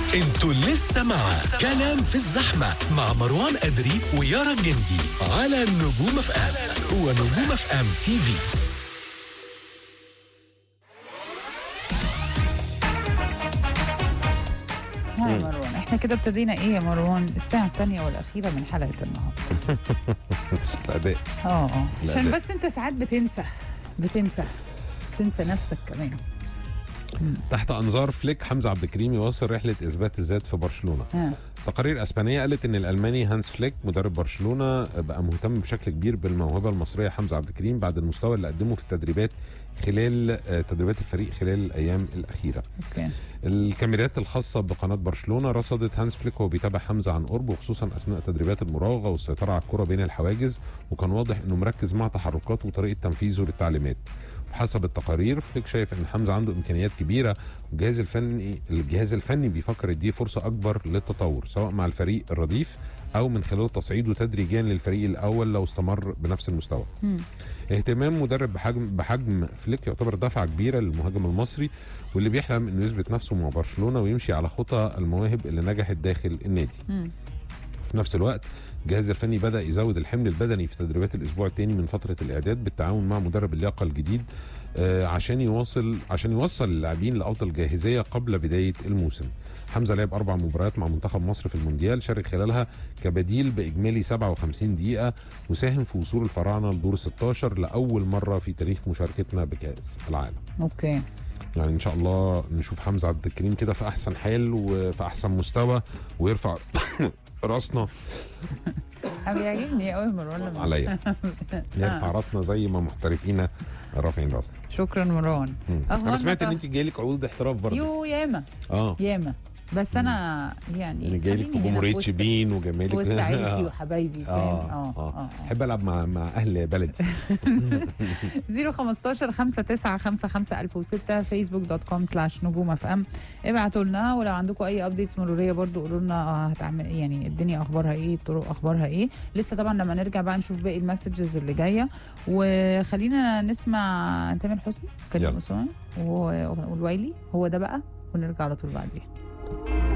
انتوا لسه مع كلام في الزحمة مع مروان أدري ويارا جندي على نجوم اف ام هو نجوم اف ام تي في ها يا مروان احنا كده ابتدينا ايه يا مروان الساعة الثانية والأخيرة من حلقة النهاردة الاداء اه اه لا، عشان ده- بس انت ساعات بتنسى بتنسى تنسى نفسك كمان تحت انظار فليك حمزه عبد الكريم يواصل رحله اثبات الذات في برشلونه ها تقارير اسبانيه قالت ان الالماني هانس فليك مدرب برشلونه بقى مهتم بشكل كبير بالموهبه المصريه حمزه عبد الكريم بعد المستوى اللي قدمه في التدريبات خلال آه، تدريبات الفريق خلال الايام الاخيره اوكي الكاميرات الخاصة بقناة برشلونة رصدت هانس فليك وهو بيتابع حمزة عن قرب وخصوصا أثناء تدريبات المراوغة والسيطرة على الكرة بين الحواجز وكان واضح إنه مركز مع تحركاته وطريقة تنفيذه للتعليمات حسب التقارير فليك شايف ان حمزه عنده امكانيات كبيره والجهاز الفني الجهاز الفني بيفكر يديه فرصه اكبر للتطور سواء مع الفريق الرديف او من خلال تصعيده تدريجيا للفريق الاول لو استمر بنفس المستوى. مم. اهتمام مدرب بحجم بحجم فليك يعتبر دفعه كبيره للمهاجم المصري واللي بيحلم انه يثبت نفسه مع برشلونه ويمشي على خطى المواهب اللي نجحت داخل النادي. مم. في نفس الوقت الجهاز الفني بدا يزود الحمل البدني في تدريبات الاسبوع الثاني من فتره الاعداد بالتعاون مع مدرب اللياقه الجديد آه، عشان يواصل عشان يوصل اللاعبين لافضل جاهزيه قبل بدايه الموسم. حمزه لعب اربع مباريات مع منتخب مصر في المونديال شارك خلالها كبديل باجمالي 57 دقيقه وساهم في وصول الفراعنه لدور 16 لاول مره في تاريخ مشاركتنا بكاس العالم. اوكي يعني ان شاء الله نشوف حمزه عبد الكريم كده في احسن حال وفي احسن مستوى ويرفع راسنا أنا بيعجبني قوي مروان لما عليا يرفع راسنا زي ما محترفين رافعين راسنا شكرا مروان مم. أهو انا سمعت ان أنا- انت جايلك عقود احتراف برضه يو ياما اه ياما بس انا يعني يعني جايلك في خليني هنا جمهوريه وسط- شبين في وجمالك وسط عيلتي وحبايبي فاهم اه اه احب العب مع مع اهل بلدي 015 59 55 1006 فيسبوك دوت كوم سلاش نجوم اف ام ابعتوا لنا ولو عندكم اي ابديتس مروريه برضو قولوا لنا آه، هتعمل يعني الدنيا اخبارها ايه الطرق اخبارها ايه لسه طبعا لما نرجع بقى نشوف باقي المسجز اللي جايه وخلينا نسمع تامر حسني كريم يلا. اسوان و- والويلي هو ده بقى ونرجع على طول بعديها